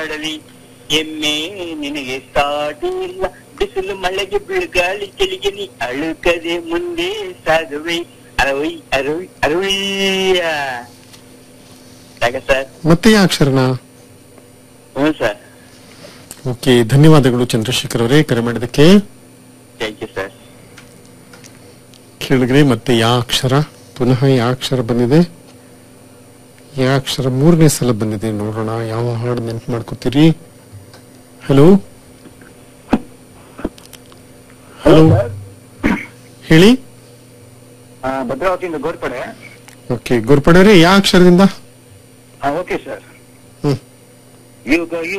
ಹಾಡಲಿ ಎಮ್ಮೆ ನಿನಗೆ ಸಾಟಿ ಇಲ್ಲ ಬಿಸಿಲು ಮಳೆಗೆ ಬಿಳುಗಾಳಿ ಚಳಿಗೆ ನೀ ಅಳುಕದೆ ಮುಂದೆ ಸಾಗುವೆ ಅರವೈ ಅರವೈ ಅರವಯ್ಯ ಸಾಕ ಸರ್ ಮತ್ತೆ ಯಾವ ಅಕ್ಷರನ ಹ್ಞೂ ಸರ್ ಓಕೆ ಧನ್ಯವಾದಗಳು ಚಂದ್ರಶೇಖರ್ ಅವರೇ ಕರೆ ಮಾಡಿದಕ್ಕೆ ಥ್ಯಾಂಕ್ ಯು ಸರ್ ಕೇಳಿದ್ರೆ ಮತ್ತೆ ಯಾ ಅಕ್ಷರ ಪುನಃ ಯಾ ಅಕ್ಷರ ಬಂದಿದೆ ಯಾ ಅಕ್ಷರ ಮೂರನೇ ಸಲ ಬಂದಿದೆ ನೋಡೋಣ ಯಾವ ಹಾಡು ನೆನ್ಪು ಮಾಡ್ಕೋತೀರಿ ಹಲೋ ಹಲೋ ಹೇಳಿ ಭದ್ರಾವತಿಯಿಂದ ಗೋರ್ಪಡೆ ಓಕೆ ಗುರುಪಡವ್ರೆ ಯಾ ಅಕ್ಷರದಿಂದ ಓಕೆ ಸರ್ ಹ್ಮ್ ಯುಗ